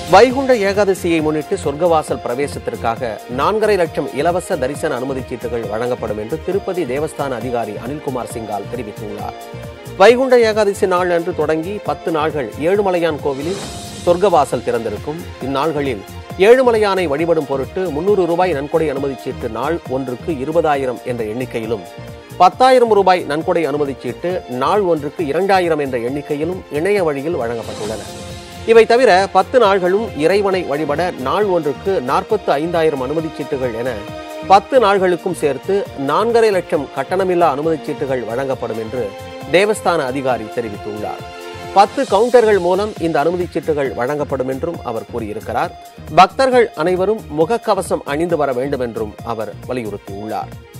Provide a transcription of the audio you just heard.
வைகுண்ட ஏகாதசியை முன்னிட்டு சொர்க்கவாசல் பிரவேசத்திற்காக நான்கரை லட்சம் இலவச தரிசன அனுமதிச் சீட்டுகள் வழங்கப்படும் என்று திருப்பதி தேவஸ்தான அதிகாரி அனில்குமார் சிங்கால் தெரிவித்துள்ளார் வைகுண்ட ஏகாதசி நாள் அன்று தொடங்கி பத்து நாள்கள் ஏழுமலையான் கோவிலில் சொர்க்கவாசல் திறந்திருக்கும் இந்நாள்களில் ஏழுமலையானை வழிபடும் பொருட்டு முன்னூறு ரூபாய் நன்கொடை அனுமதிச் சீட்டு நாள் ஒன்றுக்கு இருபதாயிரம் என்ற எண்ணிக்கையிலும் பத்தாயிரம் ரூபாய் நன்கொடை அனுமதிச் சீட்டு நாள் ஒன்றுக்கு இரண்டாயிரம் என்ற எண்ணிக்கையிலும் இணைய வழியில் வழங்கப்பட்டுள்ளன இவை தவிர பத்து நாள்களும் இறைவனை வழிபட நாள் ஒன்றுக்கு நாற்பத்து ஐந்தாயிரம் அனுமதிச் சீட்டுகள் என பத்து நாள்களுக்கும் சேர்த்து நான்கரை லட்சம் கட்டணமில்லா அனுமதிச் சீட்டுகள் வழங்கப்படும் என்று தேவஸ்தான அதிகாரி தெரிவித்துள்ளார் பத்து கவுண்டர்கள் மூலம் இந்த அனுமதிச் சீட்டுகள் வழங்கப்படும் என்றும் அவர் கூறியிருக்கிறார் பக்தர்கள் அனைவரும் முகக்கவசம் அணிந்து வர வேண்டும் என்றும் அவர் வலியுறுத்தியுள்ளார்